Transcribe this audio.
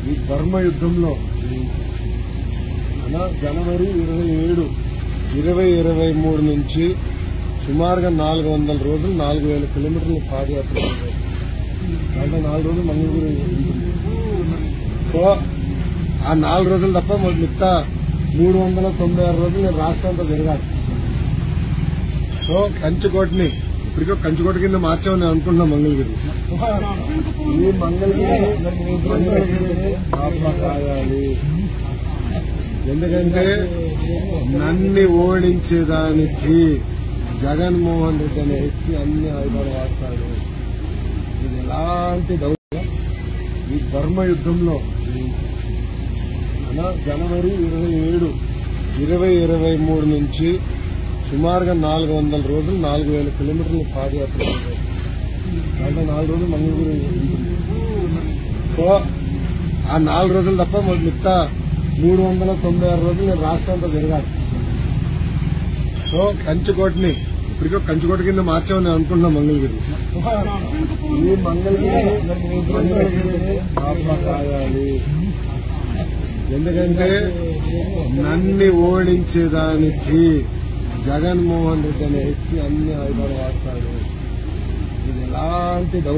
ఈ బర్మ యుద్ధంలో మన జనవరి ఇరవై ఏడు ఇరవై ఇరవై మూడు నుంచి సుమారుగా నాలుగు వందల రోజులు నాలుగు వేల కిలోమీటర్లు పాదయాత్ర చేశారు. దాంట్లో నాలుగు రోజులు మంగళగిరి ఉంటుంది సో ఆ నాలుగు రోజులు తప్ప మాకు మిగతా మూడు వందల తొంభై ఆరు రోజులు నేను రాష్ట్రం అంతా తిరగాలి సో కంచుకోటని ఇప్పటికో కంచుకోట కింద మార్చామని నేను అనుకుంటున్నా మంగళగిరి ఈ మంగళగిరి మంగళగిరిని కాపాడాలి ఎందుకంటే నన్ను ఓడించేదానికి జగన్మోహన్ రెడ్డి అనే వ్యక్తి అన్ని ఆయుధాలు వాడతాడు ఇది ఎలాంటి దౌర్యం ఈ బర్మ యుద్ధంలో మన జనవరి ఇరవై ఏడు ఇరవై ఇరవై మూడు నుంచి సుమారుగా నాలుగు వందల రోజులు నాలుగు వేల కిలోమీటర్లు పాదయాత్ర చేశారు. దాంట్లో నాలుగు రోజులు మంగళగిరి ఉంటుంది సో ఆ నాలుగు రోజులు తప్ప మాకు మిగతా మూడు వందల తొంభై ఆరు రోజులు నేను రాష్ట్రం అంతా తిరగాలి సో కంచుకోటని ఇప్పటికో కంచుకోట కింద మార్చామని నేను అనుకుంటున్నా మంగళగిరి ఈ మంగళగిరి మంగళగిరిని కాపాడాలి ఎందుకంటే నన్ను ఓడించేదానికి జగన్మోహన్ రెడ్డి అనే వ్యక్తి అన్ని ఆయుధాలు వాడతాడు ఇది ఎలాంటి దౌర్యం